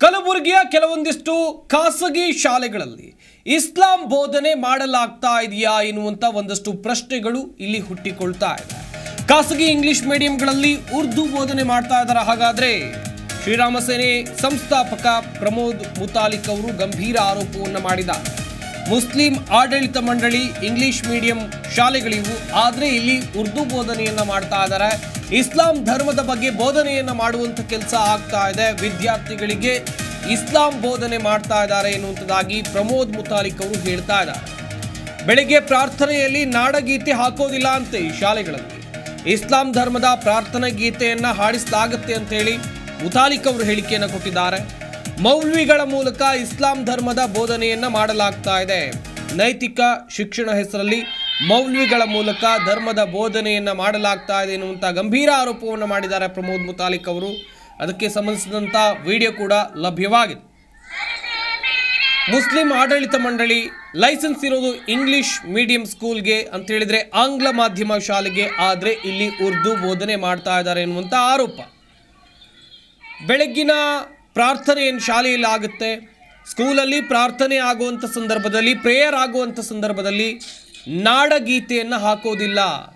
ಕಲಬುರಗಿಯ ಕೆಲವೊಂದಿಷ್ಟು ಖಾಸಗಿ ಶಾಲೆಗಳಲ್ಲಿ ಇಸ್ಲಾಂ ಬೋಧನೆ ಮಾಡಲಾಗ್ತಾ ಇದೆಯಾ ಎನ್ನುವಂತ ಒಂದಷ್ಟು ಪ್ರಶ್ನೆಗಳು ಇಲ್ಲಿ ಹುಟ್ಟಿಕೊಳ್ತಾ ಇದೆ ಖಾಸಗಿ ಇಂಗ್ಲಿಷ್ ಮೀಡಿಯಂಗಳಲ್ಲಿ ಉರ್ದು ಬೋಧನೆ ಮಾಡ್ತಾ ಇದ್ದಾರೆ ಹಾಗಾದ್ರೆ ಶ್ರೀರಾಮ ಸೇನೆ ಸಂಸ್ಥಾಪಕ ಪ್ರಮೋದ್ ಮುತಾಲಿಕ್ ಅವರು ಗಂಭೀರ ಆರೋಪವನ್ನು ಮಾಡಿದ್ದಾರೆ ಮುಸ್ಲಿಂ ಆಡಳಿತ ಮಂಡಳಿ ಇಂಗ್ಲಿಷ್ ಮೀಡಿಯಂ ಶಾಲೆಗಳಿವು ಆದರೆ ಇಲ್ಲಿ ಉರ್ದು ಬೋಧನೆಯನ್ನ ಮಾಡ್ತಾ ಇದ್ದಾರೆ ಇಸ್ಲಾಂ ಧರ್ಮದ ಬಗ್ಗೆ ಬೋಧನೆಯನ್ನ ಮಾಡುವಂತ ಕೆಲಸ ಆಗ್ತಾ ಇದೆ ವಿದ್ಯಾರ್ಥಿಗಳಿಗೆ ಇಸ್ಲಾಂ ಬೋಧನೆ ಮಾಡ್ತಾ ಇದ್ದಾರೆ ಎನ್ನುವಂಥದ್ದಾಗಿ ಪ್ರಮೋದ್ ಮುತಾಲಿಕ್ ಅವರು ಹೇಳ್ತಾ ಇದ್ದಾರೆ ಬೆಳಿಗ್ಗೆ ಪ್ರಾರ್ಥನೆಯಲ್ಲಿ ನಾಡಗೀತೆ ಹಾಕೋದಿಲ್ಲ ಅಂತೆ ಈ ಶಾಲೆಗಳಲ್ಲಿ ಇಸ್ಲಾಂ ಧರ್ಮದ ಪ್ರಾರ್ಥನಾ ಗೀತೆಯನ್ನ ಹಾಡಿಸಲಾಗುತ್ತೆ ಅಂತ ಹೇಳಿ ಮುತಾಲಿಕ್ ಅವರು ಹೇಳಿಕೆಯನ್ನು ಕೊಟ್ಟಿದ್ದಾರೆ ಮೌಲ್ವಿಗಳ ಮೂಲಕ ಇಸ್ಲಾಂ ಧರ್ಮದ ಬೋಧನೆಯನ್ನ ಮಾಡಲಾಗ್ತಾ ಇದೆ ನೈತಿಕ ಶಿಕ್ಷಣ ಹೆಸರಲ್ಲಿ ಮೌಲ್ವಿಗಳ ಮೂಲಕ ಧರ್ಮದ ಬೋಧನೆಯನ್ನ ಮಾಡಲಾಗ್ತಾ ಇದೆ ಎನ್ನುವಂಥ ಗಂಭೀರ ಆರೋಪವನ್ನು ಮಾಡಿದ್ದಾರೆ ಪ್ರಮೋದ್ ಮುತಾಲಿಕ್ ಅವರು ಅದಕ್ಕೆ ಸಂಬಂಧಿಸಿದಂಥ ವಿಡಿಯೋ ಕೂಡ ಲಭ್ಯವಾಗಿದೆ ಮುಸ್ಲಿಂ ಆಡಳಿತ ಮಂಡಳಿ ಲೈಸೆನ್ಸ್ ಇರೋದು ಇಂಗ್ಲಿಷ್ ಮೀಡಿಯಂ ಸ್ಕೂಲ್ಗೆ ಅಂತ ಹೇಳಿದ್ರೆ ಆಂಗ್ಲ ಮಾಧ್ಯಮ ಶಾಲೆಗೆ ಆದರೆ ಇಲ್ಲಿ ಉರ್ದು ಬೋಧನೆ ಮಾಡ್ತಾ ಇದ್ದಾರೆ ಎನ್ನುವಂಥ ಆರೋಪ ಬೆಳಗ್ಗಿನ ಪ್ರಾರ್ಥನೆ ಏನು ಶಾಲೆಯಲ್ಲಿ ಆಗುತ್ತೆ ಸ್ಕೂಲಲ್ಲಿ ಪ್ರಾರ್ಥನೆ ಆಗುವಂಥ ಸಂದರ್ಭದಲ್ಲಿ ಪ್ರೇಯರ್ ಆಗುವಂಥ ಸಂದರ್ಭದಲ್ಲಿ ನಾಡಗೀತೆಯನ್ನು ಹಾಕೋದಿಲ್ಲ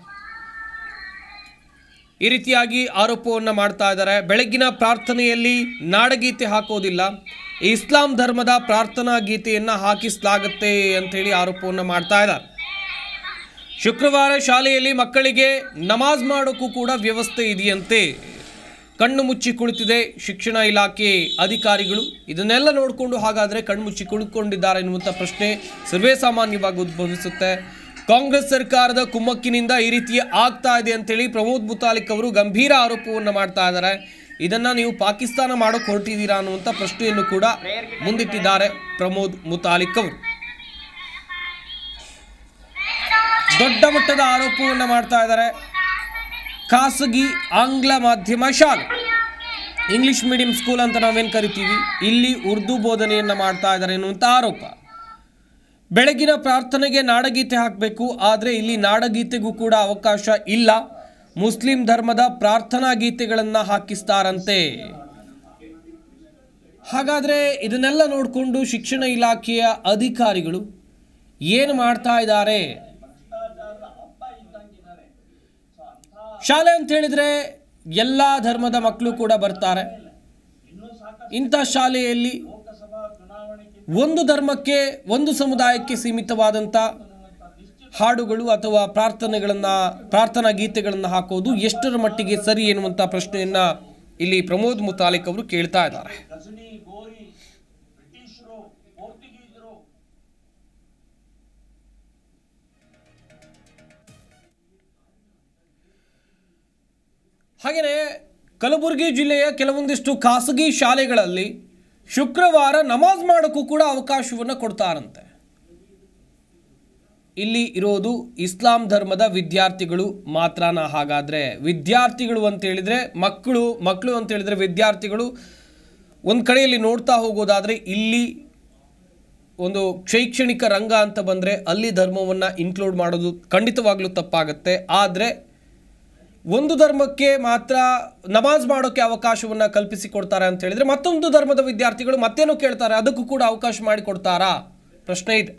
ಈ ರೀತಿಯಾಗಿ ಆರೋಪವನ್ನು ಮಾಡ್ತಾ ಇದ್ದಾರೆ ಬೆಳಗ್ಗಿನ ಪ್ರಾರ್ಥನೆಯಲ್ಲಿ ನಾಡಗೀತೆ ಹಾಕೋದಿಲ್ಲ ಇಸ್ಲಾಂ ಧರ್ಮದ ಪ್ರಾರ್ಥನಾ ಗೀತೆಯನ್ನು ಹಾಕಿಸಲಾಗುತ್ತೆ ಅಂತೇಳಿ ಆರೋಪವನ್ನು ಮಾಡ್ತಾ ಇದ್ದಾರೆ ಶುಕ್ರವಾರ ಶಾಲೆಯಲ್ಲಿ ಮಕ್ಕಳಿಗೆ ನಮಾಜ್ ಮಾಡೋಕ್ಕೂ ಕೂಡ ವ್ಯವಸ್ಥೆ ಇದೆಯಂತೆ ಕಣ್ಣು ಮುಚ್ಚಿ ಕುಳಿತಿದೆ ಶಿಕ್ಷಣ ಇಲಾಖೆ ಅಧಿಕಾರಿಗಳು ಇದನ್ನೆಲ್ಲ ನೋಡಿಕೊಂಡು ಹಾಗಾದರೆ ಕಣ್ಣು ಮುಚ್ಚಿ ಕುಳಿತುಕೊಂಡಿದ್ದಾರೆ ಎನ್ನುವಂಥ ಪ್ರಶ್ನೆ ಸರ್ವೇ ಸಾಮಾನ್ಯವಾಗಿ ಉದ್ಭವಿಸುತ್ತೆ ಕಾಂಗ್ರೆಸ್ ಸರ್ಕಾರದ ಕುಮ್ಮಕ್ಕಿನಿಂದ ಈ ರೀತಿ ಆಗ್ತಾ ಇದೆ ಅಂತೇಳಿ ಪ್ರಮೋದ್ ಮುತಾಲಿಕ್ ಅವರು ಗಂಭೀರ ಆರೋಪವನ್ನು ಮಾಡ್ತಾ ಇದ್ದಾರೆ ಇದನ್ನ ನೀವು ಪಾಕಿಸ್ತಾನ ಮಾಡೋಕೆ ಹೊರಟಿದ್ದೀರಾ ಅನ್ನುವಂಥ ಪ್ರಶ್ನೆಯನ್ನು ಕೂಡ ಮುಂದಿಟ್ಟಿದ್ದಾರೆ ಪ್ರಮೋದ್ ಮುತಾಲಿಕ್ ಅವರು ದೊಡ್ಡ ಮಟ್ಟದ ಆರೋಪವನ್ನು ಮಾಡ್ತಾ ಇದ್ದಾರೆ ಖಾಸಗಿ ಆಂಗ್ಲ ಮಾಧ್ಯಮ ಶಾಲೆ ಇಂಗ್ಲಿಷ್ ಮೀಡಿಯಂ ಸ್ಕೂಲ್ ಅಂತ ನಾವೇನು ಕರಿತೀವಿ ಇಲ್ಲಿ ಉರ್ದು ಬೋಧನೆಯನ್ನು ಮಾಡ್ತಾ ಇದ್ದಾರೆ ಎನ್ನುವಂಥ ಆರೋಪ ಬೆಳಗಿನ ಪ್ರಾರ್ಥನೆಗೆ ನಾಡಗೀತೆ ಹಾಕಬೇಕು ಆದರೆ ಇಲ್ಲಿ ನಾಡಗೀತೆಗೂ ಕೂಡ ಅವಕಾಶ ಇಲ್ಲ ಮುಸ್ಲಿಂ ಧರ್ಮದ ಪ್ರಾರ್ಥನಾ ಗೀತೆಗಳನ್ನು ಹಾಕಿಸ್ತಾರಂತೆ ಹಾಗಾದರೆ ಇದನ್ನೆಲ್ಲ ನೋಡಿಕೊಂಡು ಶಿಕ್ಷಣ ಇಲಾಖೆಯ ಅಧಿಕಾರಿಗಳು ಏನು ಮಾಡ್ತಾ ಇದ್ದಾರೆ ಶಾಲೆ ಅಂತ ಹೇಳಿದ್ರೆ ಎಲ್ಲ ಧರ್ಮದ ಮಕ್ಕಳು ಕೂಡ ಬರ್ತಾರೆ ಇಂಥ ಶಾಲೆಯಲ್ಲಿ ಒಂದು ಧರ್ಮಕ್ಕೆ ಒಂದು ಸಮುದಾಯಕ್ಕೆ ಸೀಮಿತವಾದಂಥ ಹಾಡುಗಳು ಅಥವಾ ಪ್ರಾರ್ಥನೆಗಳನ್ನು ಪ್ರಾರ್ಥನಾ ಗೀತೆಗಳನ್ನು ಹಾಕೋದು ಎಷ್ಟರ ಮಟ್ಟಿಗೆ ಸರಿ ಎನ್ನುವಂಥ ಪ್ರಶ್ನೆಯನ್ನ ಇಲ್ಲಿ ಪ್ರಮೋದ್ ಮುತಾಲಿಕ್ ಅವರು ಕೇಳ್ತಾ ಇದ್ದಾರೆ ಗಜನಿ ಗೋರಿ ಬ್ರಿಟಿಷರು ಪೋರ್ಚುಗೀಸರು ಹಾಗೆಯೇ ಕಲಬುರಗಿ ಜಿಲ್ಲೆಯ ಕೆಲವೊಂದಿಷ್ಟು ಖಾಸಗಿ ಶಾಲೆಗಳಲ್ಲಿ ಶುಕ್ರವಾರ ನಮಾಜ್ ಮಾಡೋಕ್ಕೂ ಕೂಡ ಅವಕಾಶವನ್ನು ಕೊಡ್ತಾರಂತೆ ಇಲ್ಲಿ ಇರೋದು ಇಸ್ಲಾಂ ಧರ್ಮದ ವಿದ್ಯಾರ್ಥಿಗಳು ಮಾತ್ರನಾ ಹಾಗಾದ್ರೆ ವಿದ್ಯಾರ್ಥಿಗಳು ಅಂತ ಹೇಳಿದ್ರೆ ಮಕ್ಕಳು ಮಕ್ಕಳು ಅಂತ ಹೇಳಿದ್ರೆ ವಿದ್ಯಾರ್ಥಿಗಳು ಒಂದು ಕಡೆಯಲ್ಲಿ ನೋಡ್ತಾ ಹೋಗೋದಾದ್ರೆ ಇಲ್ಲಿ ಒಂದು ಶೈಕ್ಷಣಿಕ ರಂಗ ಅಂತ ಬಂದರೆ ಅಲ್ಲಿ ಧರ್ಮವನ್ನು ಇನ್ಕ್ಲೂಡ್ ಮಾಡೋದು ಖಂಡಿತವಾಗ್ಲೂ ತಪ್ಪಾಗುತ್ತೆ ಆದರೆ ಒಂದು ಧರ್ಮಕ್ಕೆ ಮಾತ್ರ ನಮಾಜ್ ಮಾಡೋಕ್ಕೆ ಅವಕಾಶವನ್ನು ಕಲ್ಪಿಸಿಕೊಡ್ತಾರೆ ಅಂತ ಹೇಳಿದ್ರೆ ಮತ್ತೊಂದು ಧರ್ಮದ ವಿದ್ಯಾರ್ಥಿಗಳು ಮತ್ತೇನೋ ಕೇಳ್ತಾರೆ ಅದಕ್ಕೂ ಕೂಡ ಅವಕಾಶ ಮಾಡಿಕೊಡ್ತಾರಾ ಪ್ರಶ್ನೆ ಇದೆ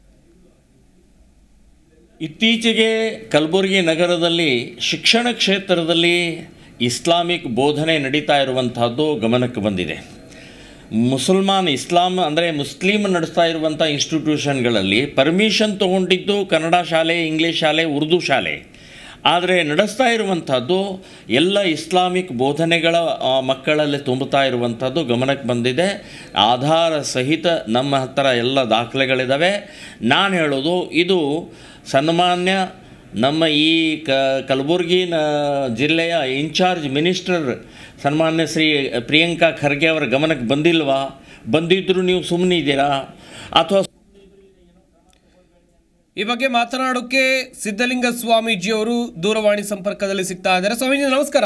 ಇತ್ತೀಚೆಗೆ ಕಲಬುರಗಿ ನಗರದಲ್ಲಿ ಶಿಕ್ಷಣ ಕ್ಷೇತ್ರದಲ್ಲಿ ಇಸ್ಲಾಮಿಕ್ ಬೋಧನೆ ನಡೀತಾ ಇರುವಂತಹದ್ದು ಗಮನಕ್ಕೆ ಬಂದಿದೆ ಮುಸಲ್ಮಾನ್ ಇಸ್ಲಾಂ ಅಂದರೆ ಮುಸ್ಲಿಂ ನಡೆಸ್ತಾ ಇರುವಂಥ ಇನ್ಸ್ಟಿಟ್ಯೂಷನ್ಗಳಲ್ಲಿ ಪರ್ಮಿಷನ್ ತೊಗೊಂಡಿದ್ದು ಕನ್ನಡ ಶಾಲೆ ಇಂಗ್ಲೀಷ್ ಶಾಲೆ ಉರ್ದು ಶಾಲೆ ಆದರೆ ನಡೆಸ್ತಾ ಇರುವಂಥದ್ದು ಎಲ್ಲ ಇಸ್ಲಾಮಿಕ್ ಬೋಧನೆಗಳ ಆ, ಮಕ್ಕಳಲ್ಲಿ ತುಂಬುತ್ತಾ ಇರುವಂಥದ್ದು ಗಮನಕ್ಕೆ ಬಂದಿದೆ ಆಧಾರ ಸಹಿತ ನಮ್ಮ ಹತ್ತಿರ ಎಲ್ಲ ದಾಖಲೆಗಳಿದ್ದಾವೆ ನಾನು ಹೇಳೋದು ಇದು ಸನ್ಮಾನ್ಯ ನಮ್ಮ ಈ ಕ ಕಲಬುರಗಿ ನ ಜಿಲ್ಲೆಯ ಇನ್ಚಾರ್ಜ್ ಮಿನಿಸ್ಟರ್ ಸನ್ಮಾನ್ಯ ಶ್ರೀ ಪ್ರಿಯಾಂಕಾ ಖರ್ಗೆ ಅವರ ಗಮನಕ್ಕೆ ಬಂದಿಲ್ವಾ ಬಂದಿದ್ದರೂ ನೀವು ಸುಮ್ಮನಿದ್ದೀರಾ ಅಥವಾ ಈ ಬಗ್ಗೆ ಮಾತನಾಡೋಕೆ ಸಿದ್ಧಲಿಂಗ ಸ್ವಾಮೀಜಿ ಅವರು ದೂರವಾಣಿ ಸಂಪರ್ಕದಲ್ಲಿ ಸಿಗ್ತಾ ಇದ್ದಾರೆ ಸ್ವಾಮೀಜಿ ನಮಸ್ಕಾರ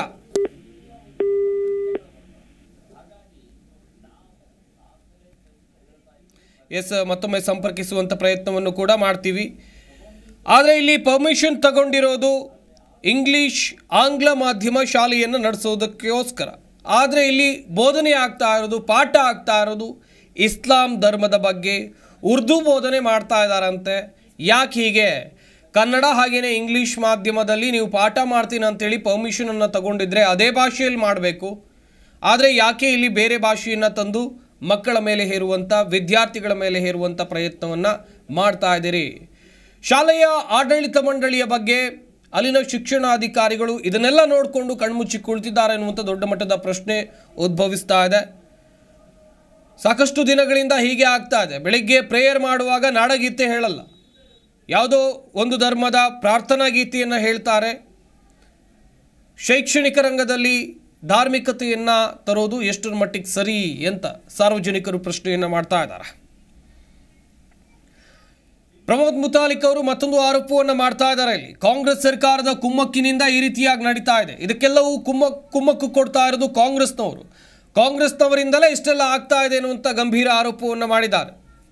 ಎಸ್ ಮತ್ತೊಮ್ಮೆ ಸಂಪರ್ಕಿಸುವಂತ ಪ್ರಯತ್ನವನ್ನು ಕೂಡ ಮಾಡ್ತೀವಿ ಆದರೆ ಇಲ್ಲಿ ಪರ್ಮಿಷನ್ ತಗೊಂಡಿರೋದು ಇಂಗ್ಲಿಷ್ ಆಂಗ್ಲ ಮಾಧ್ಯಮ ಶಾಲೆಯನ್ನು ನಡೆಸೋದಕ್ಕೋಸ್ಕರ ಆದರೆ ಇಲ್ಲಿ ಬೋಧನೆ ಆಗ್ತಾ ಇರೋದು ಪಾಠ ಆಗ್ತಾ ಇರೋದು ಇಸ್ಲಾಂ ಧರ್ಮದ ಬಗ್ಗೆ ಉರ್ದು ಬೋಧನೆ ಮಾಡ್ತಾ ಇದ್ದಾರಂತೆ ಯಾಕೆ ಹೀಗೆ ಕನ್ನಡ ಹಾಗೆಯೇ ಇಂಗ್ಲೀಷ್ ಮಾಧ್ಯಮದಲ್ಲಿ ನೀವು ಪಾಠ ಮಾಡ್ತೀನಿ ಅಂತೇಳಿ ಪರ್ಮಿಷನನ್ನು ತಗೊಂಡಿದ್ರೆ ಅದೇ ಭಾಷೆಯಲ್ಲಿ ಮಾಡಬೇಕು ಆದರೆ ಯಾಕೆ ಇಲ್ಲಿ ಬೇರೆ ಭಾಷೆಯನ್ನು ತಂದು ಮಕ್ಕಳ ಮೇಲೆ ಹೇರುವಂಥ ವಿದ್ಯಾರ್ಥಿಗಳ ಮೇಲೆ ಹೇರುವಂಥ ಪ್ರಯತ್ನವನ್ನು ಮಾಡ್ತಾ ಇದ್ದೀರಿ ಶಾಲೆಯ ಆಡಳಿತ ಮಂಡಳಿಯ ಬಗ್ಗೆ ಅಲ್ಲಿನ ಶಿಕ್ಷಣಾಧಿಕಾರಿಗಳು ಇದನ್ನೆಲ್ಲ ನೋಡಿಕೊಂಡು ಕಣ್ಮುಚ್ಚಿ ಕುಳಿತಿದ್ದಾರೆ ಅನ್ನುವಂಥ ದೊಡ್ಡ ಮಟ್ಟದ ಪ್ರಶ್ನೆ ಉದ್ಭವಿಸ್ತಾ ಇದೆ ಸಾಕಷ್ಟು ದಿನಗಳಿಂದ ಹೀಗೆ ಆಗ್ತಾ ಇದೆ ಬೆಳಿಗ್ಗೆ ಪ್ರೇಯರ್ ಮಾಡುವಾಗ ನಾಡಗೀತೆ ಹೇಳಲ್ಲ ಯಾವುದೋ ಒಂದು ಧರ್ಮದ ಪ್ರಾರ್ಥನಾ ಗೀತೆಯನ್ನು ಹೇಳ್ತಾರೆ ಶೈಕ್ಷಣಿಕ ರಂಗದಲ್ಲಿ ಧಾರ್ಮಿಕತೆಯನ್ನು ತರೋದು ಎಷ್ಟರ ಮಟ್ಟಿಗೆ ಸರಿ ಅಂತ ಸಾರ್ವಜನಿಕರು ಪ್ರಶ್ನೆಯನ್ನು ಮಾಡ್ತಾ ಇದ್ದಾರೆ ಪ್ರಮೋದ್ ಮುತಾಲಿಕ್ ಅವರು ಮತ್ತೊಂದು ಆರೋಪವನ್ನು ಮಾಡ್ತಾ ಇದ್ದಾರೆ ಇಲ್ಲಿ ಕಾಂಗ್ರೆಸ್ ಸರ್ಕಾರದ ಕುಮ್ಮಕ್ಕಿನಿಂದ ಈ ರೀತಿಯಾಗಿ ನಡೀತಾ ಇದೆ ಇದಕ್ಕೆಲ್ಲವೂ ಕುಮ್ಮಕ್ ಕುಮ್ಮಕ್ಕು ಕೊಡ್ತಾ ಇರೋದು ಕಾಂಗ್ರೆಸ್ನವರು ಕಾಂಗ್ರೆಸ್ನವರಿಂದಲೇ ಇಷ್ಟೆಲ್ಲ ಆಗ್ತಾ ಇದೆ ಅನ್ನುವಂಥ ಗಂಭೀರ ಆರೋಪವನ್ನು ಮಾಡಿದ್ದಾರೆ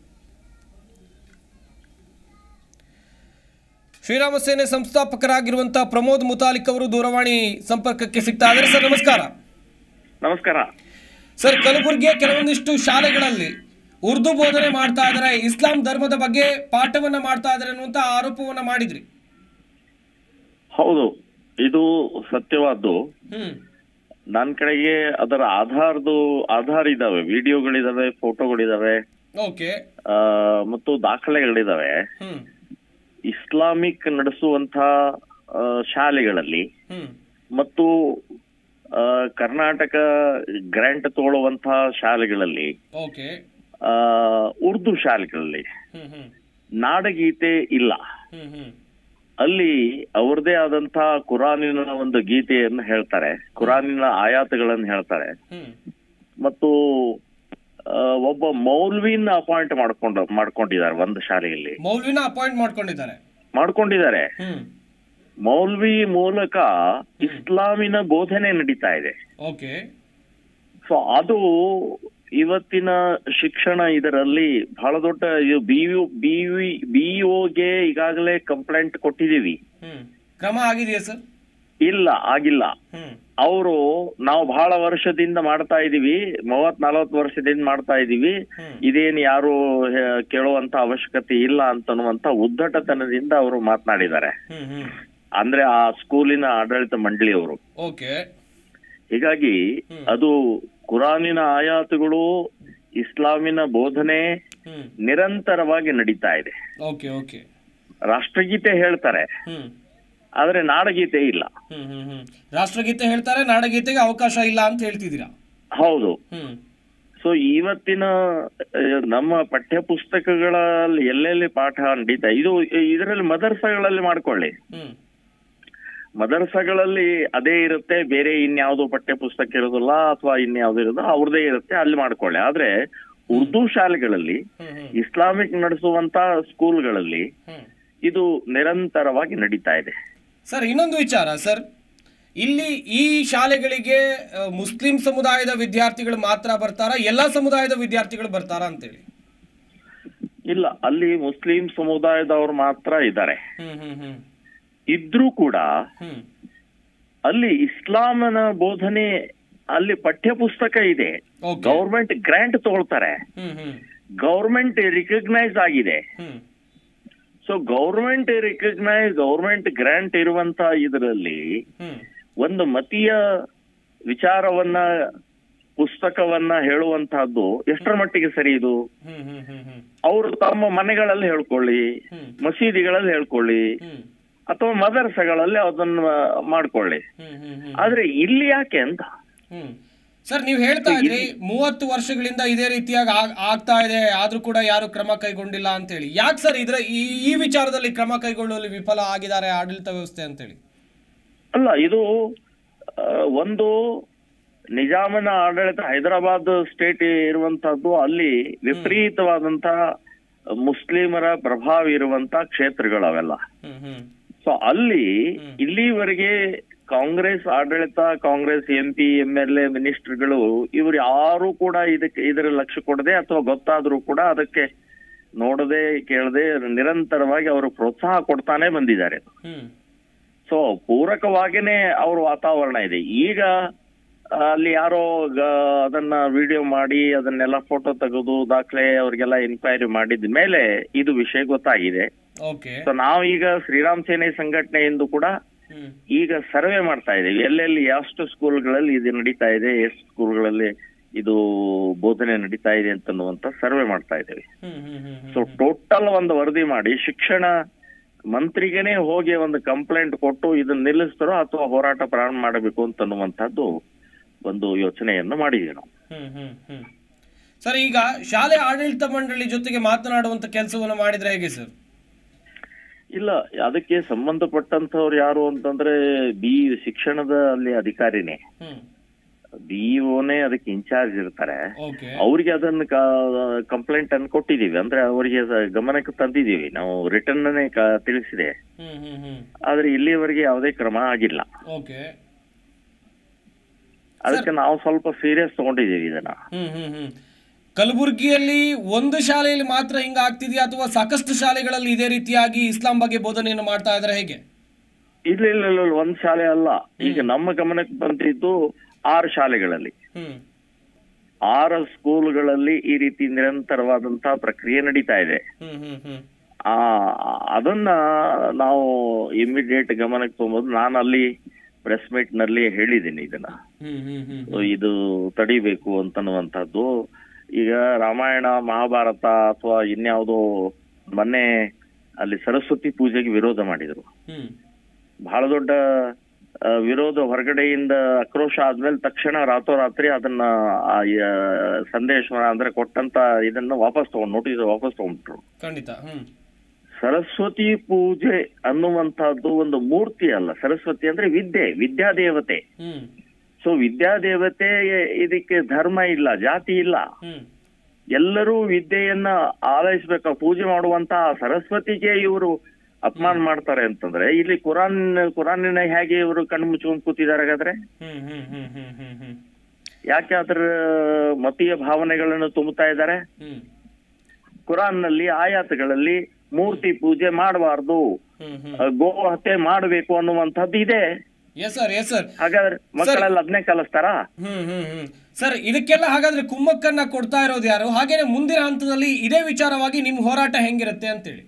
ಶ್ರೀರಾಮ ಸೇನೆ ಸಂಸ್ಥಾಪಕರಾಗಿರುವಂತಹ ಪ್ರಮೋದ್ ಮುತಾಲಿಕ್ ಅವರು ದೂರವಾಣಿ ಸಂಪರ್ಕಕ್ಕೆ ಸಿಗ್ತಾ ಇದ್ದಾರೆ ಸರ್ ನಮಸ್ಕಾರ ನಮಸ್ಕಾರ ಸರ್ ಕಲಬುರಗಿಯ ಕೆಲವೊಂದಿಷ್ಟು ಶಾಲೆಗಳಲ್ಲಿ ಉರ್ದು ಬೋಧನೆ ಮಾಡ್ತಾ ಇದ್ದಾರೆ ಇಸ್ಲಾಂ ಧರ್ಮದ ಬಗ್ಗೆ ಪಾಠವನ್ನ ಮಾಡ್ತಾ ಇದ್ದಾರೆ ಅನ್ನುವಂತ ಆರೋಪವನ್ನ ಮಾಡಿದ್ರಿ ಹೌದು ಇದು ಸತ್ಯವಾದ್ದು ಹ್ಮ್ ನನ್ನ ಕಡೆಗೆ ಅದರ ಆಧಾರದು ಆಧಾರ ಇದಾವೆ ವಿಡಿಯೋಗಳಿದಾವೆ ಫೋಟೋಗಳಿದಾವೆ ಓಕೆ ಆ, ಮತ್ತು ದಾಖಲೆಗಳಿದಾವೆ ಹ್ಮ್ ಇಸ್ಲಾಮಿಕ್ ನಡೆಸುವಂತ ಆ, ಶಾಲೆಗಳಲ್ಲಿ ಹ್ಮ್ ಮತ್ತು ಆ, ಕರ್ನಾಟಕ ಗ್ರಾಂಟ್ ತಗೊಳ್ಳುವಂತಹ ಶಾಲೆಗಳಲ್ಲಿ ಓಕೆ ಆ, ಉರ್ದು ಶಾಲೆಗಳಲ್ಲಿ ಹ್ಮ್ ಹ್ಮ್ ನಾಡಗೀತೆ ಇಲ್ಲ ಹ್ಮ್ ಹ್ಮ್ ಅಲ್ಲಿ ಅವ್ರದೇ ಆದಂತಹ ಕುರಾನಿನ ಒಂದು ಗೀತೆಯನ್ನು ಹೇಳ್ತಾರೆ ಕುರಾನಿನ ಆಯಾತಗಳನ್ನು ಹೇಳ್ತಾರೆ ಹ್ಮ್ ಮತ್ತು ಆ, ಒಬ್ಬ ಮೌಲ್ವಿನ ಅಪಾಯಿಂಟ್ ಮಾಡ್ಕೊಂಡು ಮಾಡ್ಕೊಂಡಿದ್ದಾರೆ ಒಂದು ಶಾಲೆಯಲ್ಲಿ ಮೌಲ್ವಿನ ಅಪಾಯಿಂಟ್ ಮಾಡ್ಕೊಂಡಿದ್ದಾರೆ ಮಾಡ್ಕೊಂಡಿದ್ದಾರೆ ಹ್ಮ್ ಮೌಲ್ವಿ ಮೂಲಕ ಇಸ್ಲಾಮಿನ ಬೋಧನೆ ನಡೀತಾ ಇದೆ ಓಕೆ ಸೊ ಅದು ಇವತ್ತಿನ ಶಿಕ್ಷಣ ಇದರಲ್ಲಿ ಬಹಳ ದೊಡ್ಡ ಬಿಯು ಬಿವಿ ಬಿಇಒಗೆ ಈಗಾಗಲೇ ಕಂಪ್ಲೇಂಟ್ ಕೊಟ್ಟಿದೀವಿ ಹ್ಮ್ ಕ್ರಮ ಆಗಿದೆಯಾ ಸರ್ ಇಲ್ಲ ಆಗಿಲ್ಲ ಹ್ಮ್ ಅವರು ನಾವು ಬಹಳ ವರ್ಷದಿಂದ ಮಾಡ್ತಾ ಇದೀವಿ ಮೂವತ್ ನಲವತ್ ವರ್ಷದಿಂದ ಮಾಡ್ತಾ ಇದೀವಿ ಹ್ಮ್. ಇದೇನ್ ಯಾರು ಹೇ- ಕೇಳುವಂತ ಅವಶ್ಯಕತೆ ಇಲ್ಲ ಅಂತನ್ನುವಂತ ಉದ್ದಟತನದಿಂದ ಅವರು ಮಾತನಾಡಿದ್ದಾರೆ ಹ್ಮ್ ಹ್ಮ್ ಅಂದ್ರೆ ಆ ಸ್ಕೂಲಿನ ಆಡಳಿತ ಮಂಡಳಿಯವರು ಓಕೆ ಹೀಗಾಗಿ ಹ್ಮ್. ಅದು ಕುರಾನಿನ ಆಯಾತುಗಳು ಇಸ್ಲಾಮಿನ ಬೋಧನೆ ಹ್ಮ್ ನಿರಂತರವಾಗಿ ನಡೀತಾ ಇದೆ ಓಕೆ ಓಕೆ ರಾಷ್ಟ್ರಗೀತೆ ಹೇಳ್ತಾರೆ ಹ್ಮ್ ಆದ್ರೆ ನಾಡಗೀತೆ ಇಲ್ಲ ಹ್ಮ್ ಹ್ಮ್ ಹ್ಮ್ ರಾಷ್ಟ್ರಗೀತೆ ಹೇಳ್ತಾರೆ ನಾಡಗೀತೆಗೆ ಅವಕಾಶ ಇಲ್ಲ ಅಂತ ಹೇಳ್ತಿದ್ದೀರಾ ಹೌದು ಹ್ಮ್ ಸೊ ಇವತ್ತಿನ ಆ, ನಮ್ಮ ಪಠ್ಯ ಪುಸ್ತಕಗಳಲ್ಲಿ ಎಲ್ಲೆಲ್ಲಿ ಪಾಠ ನಡೀತಾ ಇದು ಇದರಲ್ಲಿ ಮದರ್ಸಗಳಲ್ಲಿ ಮಾಡ್ಕೊಳ್ಳಿ ಹ್ಮ್ ಮದರ್ಸಗಳಲ್ಲಿ ಅದೇ ಇರುತ್ತೆ ಬೇರೆ ಇನ್ಯಾವುದೋ ಪಠ್ಯ ಪುಸ್ತಕ ಇರೋದಿಲ್ಲ ಅಥವಾ ಇನ್ಯಾವುದೋ ಇರೋದು ಅವ್ರದೇ ಇರುತ್ತೆ ಅಲ್ಲಿ ಮಾಡ್ಕೊಳ್ಳಿ ಆದ್ರೆ ಉರ್ದು ಶಾಲೆಗಳಲ್ಲಿ ಹ್ಮ್ ಹ್ಮ್ ಇಸ್ಲಾಮಿಕ್ ನಡೆಸುವಂತ ಸ್ಕೂಲ್ಗಳಲ್ಲಿ ಹ್ಮ್ ಇದು ನಿರಂತರವಾಗಿ ನಡೀತಾ ಇದೆ ಸರ್ ಇನ್ನೊಂದು ವಿಚಾರ ಸರ್ ಇಲ್ಲಿ ಈ ಶಾಲೆಗಳಿಗೆ ಆ, ಮುಸ್ಲಿಂ ಸಮುದಾಯದ ವಿದ್ಯಾರ್ಥಿಗಳು ಮಾತ್ರ ಬರ್ತಾರಾ ಎಲ್ಲಾ ಸಮುದಾಯದ ವಿದ್ಯಾರ್ಥಿಗಳು ಬರ್ತಾರಾ ಅಂತೇಳಿ ಇಲ್ಲ ಅಲ್ಲಿ ಮುಸ್ಲಿಂ ಸಮುದಾಯದವರು ಮಾತ್ರ ಇದ್ದಾರೆ ಹ್ಮ್ ಹ್ಮ್ ಹ್ಮ್ ಇದ್ರೂ ಕೂಡ ಹ್ಮ್ ಅಲ್ಲಿ ಇಸ್ಲಾಮನ ಬೋಧನೆ ಅಲ್ಲಿ ಪಠ್ಯ ಪುಸ್ತಕ ಇದೆ ಓಕೆ ಗೌರ್ಮೆಂಟ್ ಗ್ರಾಂಟ್ ತಗೊಳ್ತಾರೆ ಹ್ಮ್ ಹ್ಮ್ ಗೌರ್ಮೆಂಟ್ ರಿಕಗ್ನೈಸ್ ಆಗಿದೆ hmm so government recognise government grant ಇರುವಂತ ಇದರಲ್ಲಿ ಹ್ಮ್ ಒಂದು ಮತೀಯ ವಿಚಾರವನ್ನ ಪುಸ್ತಕವನ್ನ ಹೇಳುವಂತಹದ್ದು ಎಷ್ಟರ ಮಟ್ಟಿಗೆ ಸರಿ ಇದು ಹ್ಮ್ ಹ್ಮ್ ಹ್ಮ್ ಹ್ಮ್ ಅವರು ತಮ್ಮ ಮನೆಗಳಲ್ಲಿ ಹೇಳ್ಕೊಳ್ಳಿ ಹ್ಮ್ ಮಸೀದಿಗಳಲ್ಲಿ ಹೇಳ್ಕೊಳ್ಳಿ ಹ್ಮ್ ಅಥವಾ ಮದರ್ಸಗಳಲ್ಲಿ ಅದನ್ನ ಮಾಡ್ಕೊಳ್ಳಿ ಹ್ಮ್ ಹ್ಮ್ ಹ್ಮ್ ಆದ್ರೆ ಇಲ್ಲಿ ಯಾಕೆ ಅಂತ ಹ್ಮ್ ಸರ್ ನೀವು ಹೇಳ್ತಾ ಇದ್ರಿ ಮೂವತ್ತು ವರ್ಷಗಳಿಂದ ಇದೇ ರೀತಿಯಾಗಿ ಆಗ್- ಆಗ್ತಾ ಇದೆ ಆದ್ರೂ ಕೂಡ ಯಾರು ಕ್ರಮ ಕೈಗೊಂಡಿಲ್ಲ ಅಂತ ಹೇಳಿ ಯಾಕೆ ಸರ್ ಇದ್ರ ಈ ಈ ವಿಚಾರದಲ್ಲಿ ಕ್ರಮ ಕೈಗೊಳ್ಳುವಲ್ಲಿ ವಿಫಲ ಆಗಿದ್ದಾರೆ ಆಡಳಿತ ವ್ಯವಸ್ಥೆ ಅಂತೇಳಿ ಅಲ್ಲ ಇದು ಆ, ಒಂದು ನಿಜಾಮನ ಆಡಳಿತ ಹೈದರಾಬಾದ್ ಸ್ಟೇಟ್ ಇರುವಂತಹದ್ದು ಅಲ್ಲಿ ವಿಪರೀತವಾದಂತಹ ಮುಸ್ಲಿಮರ ಪ್ರಭಾವ ಇರುವಂತ ಕ್ಷೇತ್ರಗಳು ಅವೆಲ್ಲ ಹ್ಮ್ ಹ್ಮ್ ಸೊ ಅಲ್ಲಿ ಇಲ್ಲಿವರೆಗೆ ಕಾಂಗ್ರೆಸ್ ಆಡಳಿತ Congress M P M L A ಮಿನಿಸ್ಟರ್ಗಳು ಇವರು ಯಾರು ಕೂಡ ಇದಕ್ಕೆ ಇದರ ಲಕ್ಷ್ಯ ಕೊಡದೆ ಅಥವಾ ಗೊತ್ತಾದ್ರೂ ಕೂಡ ಅದಕ್ಕೆ ನೋಡದೆ ಕೇಳದೆ ನಿರಂತರವಾಗಿ ಅವರು ಪ್ರೋತ್ಸಾಹ ಕೊಡ್ತಾನೆ ಬಂದಿದ್ದಾರೆ ಹ್ಮ್ ಸೊ ಪೂರಕವಾಗಿನೇ ಅವ್ರ ವಾತಾವರಣ ಇದೆ ಈಗ ಅಲ್ಲಿ ಯಾರೋ ಗ- ಅದನ್ನ ವಿಡಿಯೋ ಮಾಡಿ ಅದನ್ನೆಲ್ಲ ಫೋಟೋ ತೆಗೆದು ದಾಖಲೆ ಅವ್ರಿಗೆಲ್ಲ ಎನ್ಕ್ವೈರಿ ಮಾಡಿದ ಮೇಲೆ ಇದು ವಿಷಯ ಗೊತ್ತಾಗಿದೆ ಓಕೆ ಸೊ ನಾವು ಈಗ ಶ್ರೀರಾಮ್ ಸೇನೆ ಸಂಘಟನೆಯಿಂದ ಕೂಡ ಹ್ಮ್ ಈಗ ಸರ್ವೆ ಮಾಡ್ತಾ ಇದ್ದೀವಿ ಎಲ್ಲೆಲ್ಲಿ ಎಷ್ಟು ಸ್ಕೂಲ್ಗಳಲ್ಲಿ ಇದು ನಡೀತಾ ಇದೆ ಎಷ್ಟು ಸ್ಕೂಲ್ಗಳಲ್ಲಿ ಇದು ಬೋಧನೆ ನಡೀತಾ ಇದೆ ಅಂತನ್ನುವಂತ ಸರ್ವೆ ಮಾಡ್ತಾ ಇದ್ದೀವಿ ಹ್ಮ್ ಹ್ಮ್ ಹ್ಮ್ ಹ್ಮ್ ಸೊ ಟೋಟಲ್ ಒಂದು ವರದಿ ಮಾಡಿ ಶಿಕ್ಷಣ ಮಂತ್ರಿಗೇನೆ ಹೋಗಿ ಒಂದು ಕಂಪ್ಲೇಂಟ್ ಕೊಟ್ಟು ಇದನ್ನ ನಿಲ್ಲಿಸ್ತಾರೋ ಅಥವಾ ಹೋರಾಟ ಪ್ರಾರಂಭ ಮಾಡಬೇಕು ಅಂತನ್ನುವಂಥದ್ದು ಒಂದು ಯೋಚನೆಯನ್ನು ಮಾಡಿದ್ದೀವಿ ನಾವು ಹ್ಮ್ ಹ್ಮ್ ಹ್ಮ್ ಸರ್ ಈಗ ಶಾಲೆ ಆಡಳಿತ ಮಂಡಳಿ ಜೊತೆಗೆ ಮಾತನಾಡುವಂತ ಕೆಲಸವನ್ನು ಮಾಡಿದ್ರೆ ಹೇಗೆ ಸರ್ ಇಲ್ಲ ಅದಕ್ಕೆ ಸಂಬಂಧಪಟ್ಟಂತವ್ರು ಯಾರು ಅಂತಂದ್ರೆ ಬಿ ಶಿಕ್ಷಣದ ಅಲ್ಲಿ ಅಧಿಕಾರಿನೇ ಹ್ಮ್ ಬಿಇಒನೇ ಅದಕ್ಕೆ ಇನ್ಚಾರ್ಜ್ ಇರ್ತಾರೆ ಓಕೆ ಅವ್ರಿಗೆ ಅದನ್ನ ಕಂಪ್ಲೇಂಟ್ ಅನ್ನು ಕೊಟ್ಟಿದೀವಿ ಅಂದ್ರೆ ಅವರಿಗೆ ಅದ- ಗಮನಕ್ಕೆ ತಂದಿದೀವಿ ನಾವು ರಿಟರ್ನ್ ತಿಳಿಸಿದೆ ಹ್ಮ್ ಹ್ಮ್ ಹ್ಮ್ ಆದ್ರೆ ಇಲ್ಲಿವರೆಗೆ ಯಾವುದೇ ಕ್ರಮ ಆಗಿಲ್ಲ ಓಕೆ ಅದಕ್ಕೆ ನಾವು ಸ್ವಲ್ಪ ಸೀರಿಯಸ್ ತಗೊಂಡಿದೀವಿ ಇದನ್ನ ಹ್ಮ್ ಹ್ಮ್ ಹ್ಮ್ ಕಲಬುರಗಿಯಲ್ಲಿ ಒಂದು ಶಾಲೆಯಲ್ಲಿ ಮಾತ್ರ ಹಿಂಗ ಆಗ್ತಿದೆಯಾ ಅಥವಾ ಸಾಕಷ್ಟು ಶಾಲೆಗಳಲ್ಲಿ ಇದೇ ರೀತಿಯಾಗಿ ಇಸ್ಲಾಂ ಬಗ್ಗೆ ಬೋಧನೆಯನ್ನು ಮಾಡ್ತಾ ಇದ್ರೆ ಹೇಗೆ ಇಲ್ಲ ಇಲ್ಲ ಇಲ್ಲ ಇಲ್ಲ, ಒಂದ್ ಶಾಲೆ ಅಲ್ಲ ಈಗ ನಮ್ಮ ಗಮನಕ್ಕೆ ಬಂದಿದ್ದು ಆರು ಶಾಲೆಗಳಲ್ಲಿ ಹ್ಮ್ ಆರು ಸ್ಕೂಲ್ಗಳಲ್ಲಿ ಈ ರೀತಿ ನಿರಂತರವಾದಂತಹ ಪ್ರಕ್ರಿಯೆ ನಡೀತಾ ಇದೆ ಹ್ಮ್ ಹ್ಮ್ ಹ್ಮ್ ಆ ಅದನ್ನ ನಾವು ಇಮಿಡಿಯೇಟ್ ಗಮನಕ್ಕೆ ತಗೊಂಬೋದು ನಾನು ಅಲ್ಲಿ ಪ್ರೆಸ್ ಮೀಟ್ ನಲ್ಲಿ ಹೇಳಿದ್ದೀನಿ ಇದನ್ನ ಹ್ಮ್ ಹ್ಮ್ ಹ್ಮ್ So ಇದು ತಡಿಬೇಕು ಅಂತನ್ನುವಂಥದ್ದು ಈಗ ರಾಮಾಯಣ ಮಹಾಭಾರತ ಅಥವಾ ಇನ್ಯಾವುದೋ ಮೊನ್ನೆ ಅಲ್ಲಿ ಸರಸ್ವತಿ ಪೂಜೆಗೆ ವಿರೋಧ ಮಾಡಿದ್ರು ಹ್ಮ್ ಬಹಳ ದೊಡ್ಡ ಆ, ವಿರೋಧ ಹೊರಗಡೆಯಿಂದ ಆಕ್ರೋಶ ಆದ್ಮೇಲೆ ತಕ್ಷಣ ರಾತ್ರೋರಾತ್ರಿ ಅದನ್ನ ಆ, ಆ, ಸಂದೇಶ ಅಂದ್ರೆ ಕೊಟ್ಟಂತ ಇದನ್ನ ವಾಪಸ್ ತಗೊಂಡ್ ನೋಟಿಸ್ ವಾಪಸ್ ತಗೊಂಡ್ಬಿಟ್ರು ಖಂಡಿತ ಹ್ಮ್ ಸರಸ್ವತಿ ಪೂಜೆ ಅನ್ನುವಂತಹದ್ದು ಒಂದು ಮೂರ್ತಿ ಅಲ್ಲ ಸರಸ್ವತಿ ಅಂದ್ರೆ ವಿದ್ಯೆ ವಿದ್ಯಾದೇವತೆ ಹ್ಮ್ ಸೊ ವಿದ್ಯಾದೇವತೆ ಇದಕ್ಕೆ ಧರ್ಮ ಇಲ್ಲ ಜಾತಿ ಇಲ್ಲ ಹ್ಮ್ ಎಲ್ಲರೂ ವಿದ್ಯೆಯನ್ನ ಆಲೈಸ್ಬೇಕು ಪೂಜೆ ಮಾಡುವಂತ ಸರಸ್ವತಿಗೆ ಇವರು ಅಪಮಾನ ಮಾಡ್ತಾರೆ ಅಂತಂದ್ರೆ ಇಲ್ಲಿ ಕುರಾನ್ ಕುರಾನಿನ ಹೇಗೆ ಇವರು ಕಣ್ಣು ಮುಚ್ಕೊಂಡ್ ಕೂತಿದ್ದಾರೆ ಹಾಗಾದ್ರೆ ಹ್ಮ್ ಹ್ಮ್ ಹ್ಮ್ ಹ್ಮ್ ಹ್ಮ್ ಹ್ಮ್ ಯಾಕೆ ಅದರ ಮತೀಯ ಭಾವನೆಗಳನ್ನು ತುಂಬುತ್ತಾ ಇದ್ದಾರೆ ಹ್ಮ್ ಕುರಾನ್ ನಲ್ಲಿ ಆಯಾತಗಳಲ್ಲಿ ಮೂರ್ತಿ ಪೂಜೆ ಮಾಡಬಾರ್ದು ಹ್ಮ್ ಹ್ಮ್ ಗೋ ಹತ್ಯೆ ಮಾಡಬೇಕು ಅನ್ನುವಂಥದ್ದು ಇದೆ ಎಸ್ ಸರ್ ಎಸ್ ಸರ್ ಹಾಗಾದ್ರೆ ಮಕ್ಕಳೆಲ್ಲ ಅದನ್ನೇ ಕಲಿಸ್ತಾರಾ ಹ್ಮ್ ಹ್ಮ್ ಹ್ಮ್ ಸರ್ ಇದಕ್ಕೆಲ್ಲ ಹಾಗಾದ್ರೆ ಕುಮ್ಮಕ್ಕನ್ನ ಕೊಡ್ತಾ ಇರೋದು ಯಾರು ಹಾಗೇನೆ ಮುಂದಿನ ಹಂತದಲ್ಲಿ ಇದೇ ವಿಚಾರವಾಗಿ ನಿಮ್ ಹೋರಾಟ ಹೆಂಗಿರುತ್ತೆ ಅಂತೇಳಿ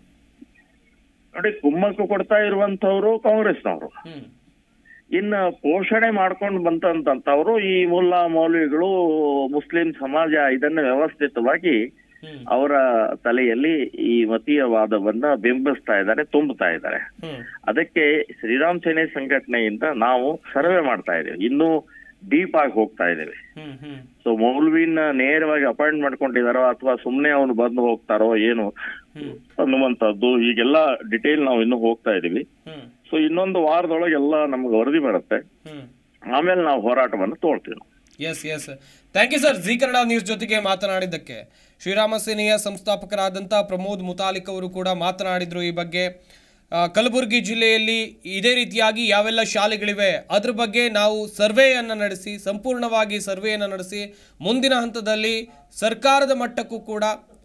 ನೋಡಿ ಕುಮ್ಮಕ್ಕು ಕೊಡ್ತಾ ಇರುವಂತವ್ರು ಕಾಂಗ್ರೆಸ್ನವರು ಹ್ಮ್ ಇನ್ನ ಪೋಷಣೆ ಮಾಡ್ಕೊಂಡು ಬಂತಂತವ್ರು ಈ ಮುಲ್ಲಾ ಮೌಲ್ವಿಗಳು ಮುಸ್ಲಿಂ ಸಮಾಜ ಇದನ್ನ ವ್ಯವಸ್ಥಿತವಾಗಿ ಹ್ಮ್ ಅವರ ತಲೆಯಲ್ಲಿ ಈ ಮತೀಯವಾದವನ್ನ ಬಿಂಬಿಸ್ತಾ ಇದ್ದಾರೆ ತುಂಬುತ್ತಾ ಇದ್ದಾರೆ ಹ್ಮ್ ಅದಕ್ಕೆ ಶ್ರೀರಾಮ್ ಸೇನೆ ಸಂಘಟನೆಯಿಂದ ನಾವು ಸರ್ವೆ ಮಾಡ್ತಾ ಇದ್ದೇವೆ ಇನ್ನೂ ಡೀಪ್ ಆಗಿ ಹೋಗ್ತಾ ಇದ್ದೇವೆ ಹ್ಮ್ ಹ್ಮ್ ಸೊ ಮೌಲ್ವಿನ ನೇರವಾಗಿ ಅಪಾಯಿಂಟ್ ಮಾಡ್ಕೊಂಡಿದಾರೋ ಅಥವಾ ಸುಮ್ನೆ ಅವನು ಬಂದು ಹೋಗ್ತಾರೋ ಏನು ಹ್ಮ್ ಅನ್ನುವಂಥದ್ದು ಈಗೆಲ್ಲ ಡಿಟೇಲ್ ನಾವು ಇನ್ನೂ ಹೋಗ್ತಾ ಇದೀವಿ ಹ್ಮ್ ಸೊ ಇನ್ನೊಂದು ವಾರದೊಳಗೆ ಎಲ್ಲ ನಮ್ಗೆ ವರದಿ ಬರುತ್ತೆ ಹ್ಮ್ ಆಮೇಲೆ ನಾವು ಹೋರಾಟವನ್ನು ತೋಳ್ತೀವಿ ನಾವು. Yes yes thank you sir Zee Kannada news ಜೊತೆಗೆ ಮಾತನಾಡಿದ್ದಕ್ಕೆ ಶ್ರೀರಾಮ ಸೇನೆಯ ಸಂಸ್ಥಾಪಕರಾದಂಥ ಪ್ರಮೋದ್ ಮುತಾಲಿಕ್ ಅವರು ಕೂಡ ಮಾತನಾಡಿದ್ರು ಈ ಬಗ್ಗೆ ಆ, ಕಲಬುರಗಿ ಜಿಲ್ಲೆಯಲ್ಲಿ ಇದೇ ರೀತಿಯಾಗಿ ಯಾವೆಲ್ಲ ಶಾಲೆಗಳಿವೆ ಅದ್ರ ಬಗ್ಗೆ ನಾವು ಸರ್ವೆಯನ್ನು ನಡೆಸಿ ಸಂಪೂರ್ಣವಾಗಿ ಸರ್ವೆಯನ್ನು ನಡೆಸಿ ಮುಂದಿನ ಹಂತದಲ್ಲಿ ಸರ್ಕಾರದ ಮಟ್ಟಕ್ಕೂ ಕೂಡ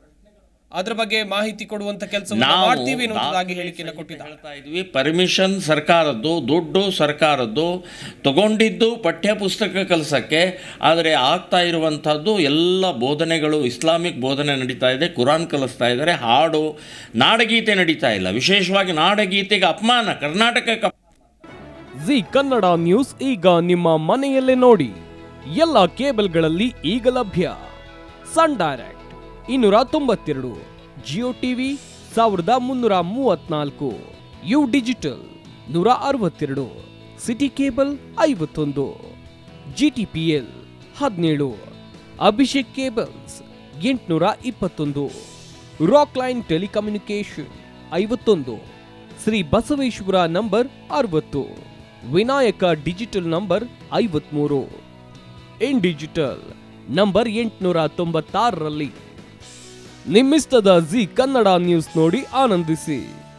ಅದ್ರ ಬಗ್ಗೆ ಮಾಹಿತಿ ಕೊಡುವಂತ ಕೆಲಸವನ್ನು ನಾವು ಮಾಡ್ತೀವಿ ಅನ್ನೋದಾಗಿ ಹೇಳಿಕೆಯನ್ನು ಕೊಟ್ಟಿದ್ದಾರೆ ಹೇಳ್ತಾ ಇದ್ವಿ ಪರ್ಮಿಷನ್ ಸರ್ಕಾರದ್ದು ದುಡ್ಡು ಸರ್ಕಾರದ್ದು ತಗೊಂಡಿದ್ದು ಪಠ್ಯ ಪುಸ್ತಕ ಕಲಿಸಕ್ಕೆ ಆದರೆ ಆಗ್ತಾ ಇರುವಂಥದ್ದು ಎಲ್ಲ ಬೋಧನೆಗಳು ಇಸ್ಲಾಮಿಕ್ ಬೋಧನೆ ನಡೀತಾ ಇದೆ ಕುರಾನ್ ಕಲಿಸ್ತಾ ಇದ್ದಾರೆ ಹಾಡು ನಾಡಗೀತೆ ನಡೀತಾ ಇಲ್ಲ ವಿಶೇಷವಾಗಿ ನಾಡಗೀತೆಗೆ ಅಪಮಾನ ಕರ್ನಾಟಕಕ್ಕೆ ಜಿ ಕನ್ನಡ ನ್ಯೂಸ್ ಈಗ ನಿಮ್ಮ ಮನೆಯಲ್ಲೇ ನೋಡಿ ಎಲ್ಲ ಕೇಬಲ್ಗಳಲ್ಲಿ ಈಗ ಲಭ್ಯ ಸನ್ ಡೈರೆಕ್ಟ್ ಇನ್ನೂರ ತೊಂಬತ್ತೆರಡು ಜಿಯೋ ಟಿವಿ ಸಾವಿರದ ಮುನ್ನೂರ ಮೂವತ್ನಾಲ್ಕು ಯು ಡಿಜಿಟಲ್ ನೂರ ಅರವತ್ತೆರಡು ಸಿಟಿ ಕೇಬಲ್ ಐವತ್ತೊಂದು ಜಿ ಟಿ ಪಿ ಎಲ್ ಹದಿನೇಳು ಅಭಿಷೇಕ್ ಕೇಬಲ್ಸ್ ಎಂಟುನೂರ ಇಪ್ಪತ್ತೊಂದು ರಾಕ್ ಲೈನ್ ಟೆಲಿಕಮ್ಯುನಿಕೇಶನ್ ಐವತ್ತೊಂದು ಶ್ರೀ ಬಸವೇಶ್ವರ ನಂಬರ್ ಅರವತ್ತು ವಿನಾಯಕ ಡಿಜಿಟಲ್ ನಂಬರ್ ಐವತ್ಮೂರು ಇನ್ ಡಿಜಿಟಲ್ ನಂಬರ್ ಎಂಟುನೂರ ತೊಂಬತ್ತಾರರಲ್ಲಿ ನಿಮ್ಮಿಸ್ತದ ಜಿ ಕನ್ನಡ ನ್ಯೂಸ್ ನೋಡಿ ಆನಂದಿಸಿ